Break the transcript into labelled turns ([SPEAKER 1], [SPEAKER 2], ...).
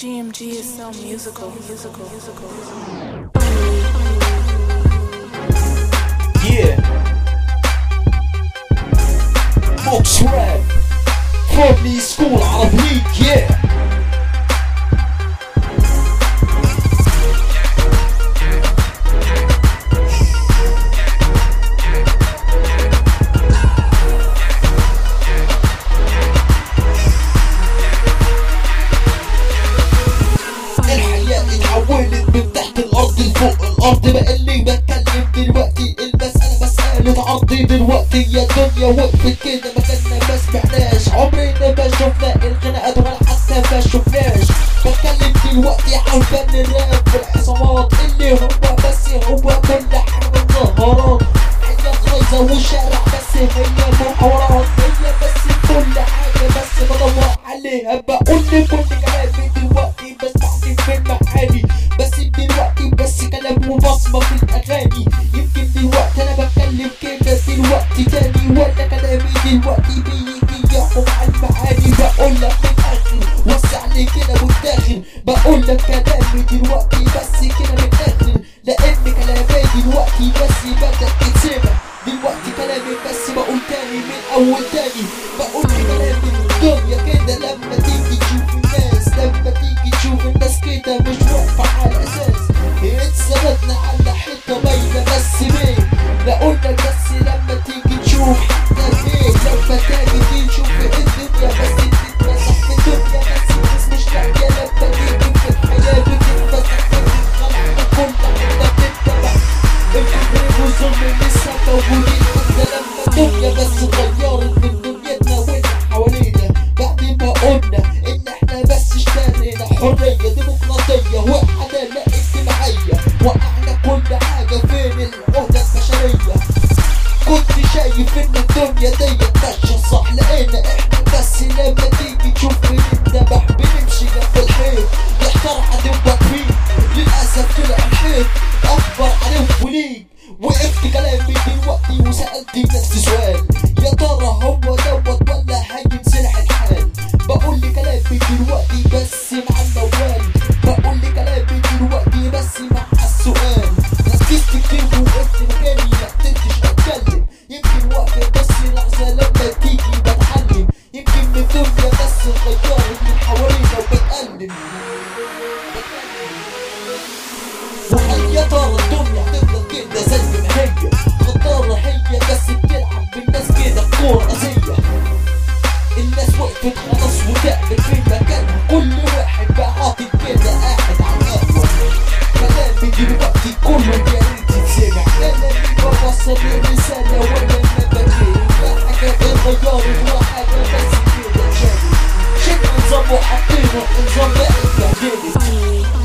[SPEAKER 1] GMG is so musical, musical, musical.
[SPEAKER 2] Yeah. Fox rap. Probably school عربيك yeah. الحياة اتحولت من تحت الأرض لفوق الأرض بقى اللي بتكلم دلوقتي المسألة مسألة عرضي دلوقتي يا الدنيا وقفت كده مكاننا ما سمعناش عمرنا ما شفنا الخناقات ولا حتى ما شفناش بتكلم دلوقتي عن فن الراب والعصابات اللي هو بس هو كل حاجة مظاهرات حاجات غايزة والشارع بس هي محاورات هي بس كل حاجة بس بدور عليها بقول لكل كلامي دلوقتي بسمعني في المعاني بس دلوقتي بس كلام وبصمة في الأغاني يمكن دلوقتي أنا بتكلم كده دلوقتي تاني ولا كلامي دلوقتي بيجي يحكم على المعاني بقول لك من الآخر وسع لي كده والداخل بقول لك كلامي دلوقتي بس كده من الآخر لأن كلامي دلوقتي بس بدأ يتسمع دلوقتي كلامي بس بقول تاني من أول تاني بقول كلامي الدنيا كده لما تيجي تشوف الناس لما تيجي تشوف الناس كده مش واقفة على أساس اتثبتنا على حتة باينة بس مين بقول لك بس لما تيجي تشوف حتى فين لما تيجي تشوف الدنيا بس تتمسح في الدنيا بس الناس مش لاقية لما تيجي في الحياة بتتمسح بتتخلع كل حتة بتتبع الكبر والظلم لسه موجودين حتى لما الدنيا بس اتغيرت من دنيتنا واللي حوالينا بعد ما قلنا ان احنا بس اشترينا حرية ديمقراطية وعدالة اجتماعية وقعنا كل حاجة فين العهدة البشرية كنت شايف ان الدنيا ديت ماشية صح لقينا احنا بس لما تيجي تشوف بنندبح بنمشي جنب الحيط يحتار عدوك فيه للأسف طلع الحيط أكبر عليهم وليك وقفت كلامي دلوقتي وسألت نفسي سؤال يا ترى هو دوت ولا هينسلح الحال بقول لي كلامي دلوقتي بس مع الموال بقول لي كلامي دلوقتي بس مع السؤال ركزت كتير وقفت مكاني ما قدرتش اتكلم يمكن وقت بس لحظة لما تيجي بتعلم يمكن من الدنيا بس اتغيرت من حوالينا وبتألم وهل يا ترى الدنيا هتفضل كده زي ما هي غدارة هي بس بتلعب بالناس كده كورة أذية الناس وقفت خلاص وتعبت في مكانها كل واحد بقى عاطل كده قاعد على القهوة كلامي دلوقتي كله يا ريت يتسمع كلامي بوصل رسالة ولا مبادئ لا حاجة اتغيرت ولا حاجة بس كده اتشالت شكل نظام وحطينا نظام بقى اتبهدلت